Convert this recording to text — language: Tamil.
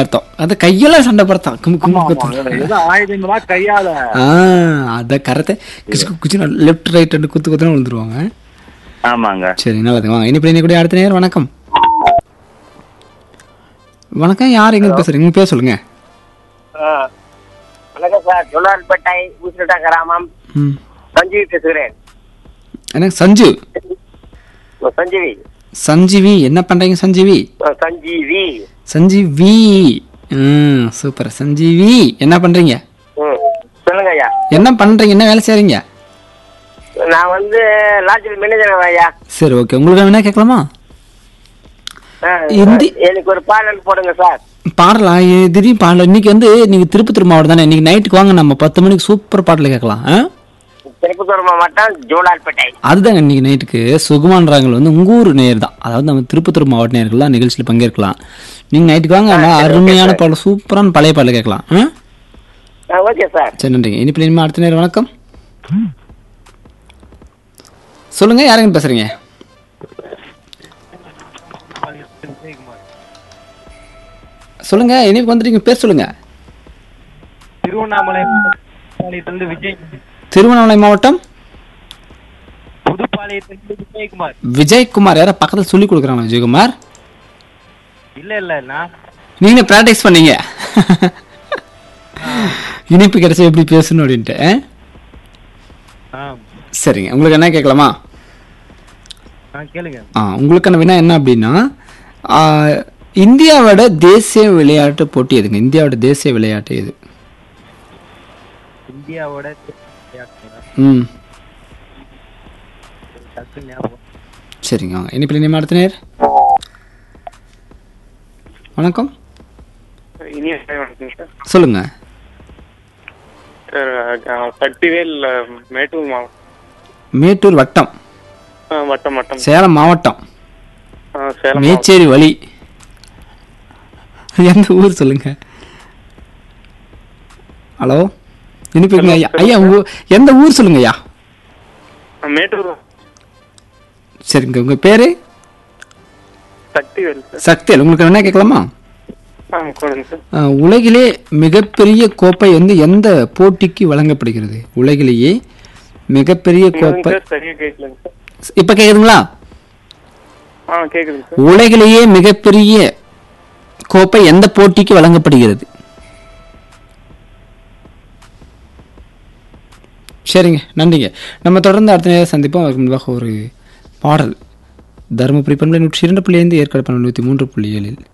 அர்த்தம் அது கையெல்லாம் சண்டை போடுறான் கும்பு கும்பு ஆமா, குத்து ஏதோ ஆயுதங்களா கையால ஆ அத கரெக்ட் கிச்சு குச்சி லெஃப்ட் ரைட் ரெண்டு குத்து குத்துன்னு விழுந்துருவாங்க ஆமாங்க சரி நல்லது வாங்க இனி கூட அடுத்த நேரம் வணக்கம் வணக்கம் யார் எங்க பேசுறீங்க உங்க பேர் சொல்லுங்க வணக்கம் சார் ஜொல்லார்பேட்டை ஊசிட்டா கிராமம் ம் சஞ்சீவி பேசுகிறேன் எனக்கு சஞ்சு ஓ, சஞ்சீவி சஞ்சீவி என்ன பண்றீங்க சஞ்சீவி ஓ, சஞ்சீவி சஞ்சீவி ம் சூப்பர் சஞ்சீவி என்ன பண்றீங்க ம் சொல்லுங்க ஐயா என்ன பண்றீங்க என்ன வேலை செய்றீங்க நான் வந்து லாட்ஜில் மேனேஜர் ஐயா சரி ஓகே உங்களுக்கு என்ன கேட்கலாமா ஆ, இந்தி- எனக்கு ஒரு பாடல் போடுங்க சார் பாடலாம் ஏ, திடீர்னு பாடலாம் இன்னைக்கு வந்து நீங்க திருப்பத்தூர் மாவட்டம் தானே இன்னைக்கு நைட்டுக்கு வாங்க நம்ம பத்து மணிக்கு சூப்பர் பாட்டில் கேட்கலாம் ஆ? திருப்பத்தூர் மாவட்டம் ஜோலார்பேட்டை அதுதாங்க இன்னைக்கு நைட்டுக்கு சுகுமான்றாங்கள் வந்து உங்க ஊர் நேர் தான் அதாவது நம்ம திருப்பத்தூர் மாவட்ட நேர்கள்லாம் நிகழ்ச்சியில் பங்கேற்கலாம் நீங்க நைட்டுக்கு வாங்க நல்லா அருமையான பாடல் சூப்பரான பழைய பாடல் கேட்கலாம் ஆ? ஆ, ஓகே சார் சரி நன்றிங்க இனிப்பு இனிமே அடுத்த நேரம் வணக்கம் சொல்லுங்க யாருங்க பேசுறீங்க சொல்லுங்க இனிப்பு வந்துட்டீங்க பேர் சொல்லுங்க திருவண்ணாமலை பாளையத்திலிருந்து விஜய் திருவண்ணாமலை மாவட்டம் புதுப்பாளையத்திலிருந்து விஜயகுமார் விஜயகுமார் யாரோ பக்கத்தில் சொல்லி கொடுக்குறாங்க விஜயகுமார் இல்ல இல்ல நான் நீங்க ப்ராக்டிஸ் பண்ணீங்க இனிப்பு கிடைச்சா எப்படி பேசணும் அப்படின்ட்டு ஆ? ஆ, சரிங்க உங்களுக்கு என்ன கேட்கலாமா ஆ, கேளுங்க ஆ உங்களுக்கான வினா என்ன அப்படின்னா ஆ, இந்தியாவோட தேசிய விளையாட்டு போட்டி எதுங்க இந்தியாவோட தேசிய விளையாட்டு எது இந்தியாவோட விளையாட்டுங்களா? ம் டக்குன்னு ஞாபகம் சரிங்க வாங்க இனிப்பில் இனிமே அடுத்த நேர் வணக்கம் இனிய வணக்கம் சார் சொல்லுங்க சார் சக்திவேல் மேட்டூர் மாவட்டம் மேட்டூர் வட்டம் ஆ, வட்டம் வட்டம் சேலம் மாவட்டம் ஆ, சேலம் மாவட்டம். மேச்சேரி வழி எந்த ஊர் சொல்லுங்க ஹலோ இனிப்புங்க ஐயா ஐயா உங்க எந்த ஊர் சொல்லுங்க ஐயா ஆ, மேட்டூர் சரிங்க உங்க பேரு சக்திவேல் சார் சக்தியல் உங்களுக்கு என்ன கேட்கலாமா ஆ கொடுங்க சார் அஹ், உலகிலே மிகப்பெரிய கோப்பை வந்து எந்த போட்டிக்கு வழங்கப்படுகிறது உலகிலேயே மிகப்பெரிய இன்னொரு கோப்பை சார் சரியா கேட்கலங்க சார் இப்ப கேக்குதுங்களா ஆ கேக்குதுங்க சார் உலகிலேயே மிகப்பெரிய கோப்பை எந்த போட்டிக்கு வழங்கப்படுகிறது சரிங்க நன்றிங்க நம்ம தொடர்ந்து அடுத்த நேரம் சந்திப்போம் அதுக்கு முன்பாக ஒரு பாடல் தருமபுரி பண்பலை நூற்றி இரண்டு புள்ளி ஐந்து ஏற்காடு பண்பலை நூற்றி மூன்று புள்ளி ஏழில்